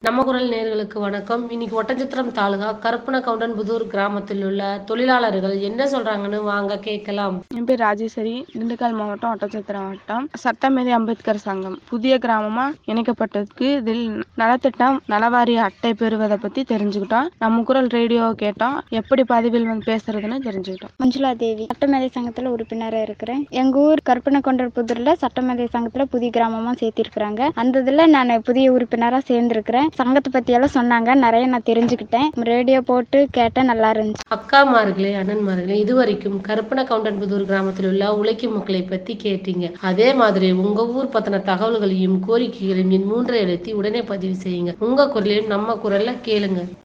நம்ம குரல் நேர்களுக்கு வணக்கம் இன்னைக்கு ஒட்டஞ்சத்திரம் தாலுகா கருப்பணகவுண்டன்புதூர் கிராமத்தில் உள்ள தொழிலாளர்கள் என்ன சொல்றாங்கன்னு வாங்க கேட்கலாம் என் பேர் ராஜேஸ்வரி திண்டுக்கல் மாவட்டம் ஒட்டச்சத்திரம் மாவட்டம் சட்டமேதை அம்பேத்கர் சங்கம் புதிய கிராமமா இணைக்கப்பட்டதுக்கு இதில் நலத்திட்டம் நலவாரிய அட்டை பெறுவதை பத்தி தெரிஞ்சுக்கிட்டோம் நம்ம குரல் ரேடியோ கேட்டோம் எப்படி பதிவில் வந்து பேசுறதுன்னு தெரிஞ்சுக்கிட்டோம் மஞ்சுளா தேவி சட்டமேதை சங்கத்துல உறுப்பினரா இருக்கிறேன் எங்க ஊர் கற்பனை கொண்டர் புதூர்ல சட்டமேதை சங்கத்துல புதிய கிராமமா சேர்த்திருக்கிறாங்க அந்த இதுல நான் புதிய உறுப்பினரா சேர்ந்திருக்கிறேன் சங்கத்தை பத்தி எல்லாம் சொன்னாங்க நிறைய நான் தெரிஞ்சுக்கிட்டேன் ரேடியோ போட்டு கேட்டேன் நல்லா இருந்துச்சு அக்காமார்களே அண்ணன்மார்களே இதுவரைக்கும் கருப்பணகவுண்டன்புதூர் கிராமத்தில் உள்ள உழைக்கும் மக்களை பத்தி கேட்டீங்க அதே மாதிரி உங்க ஊர் பத்தின தகவல்களையும் கோரிக்கைகளையும் என் மூன்றை எழுத்தி உடனே பதிவு செய்யுங்க உங்க குரலையும் நம்ம குரல்ல கேளுங்க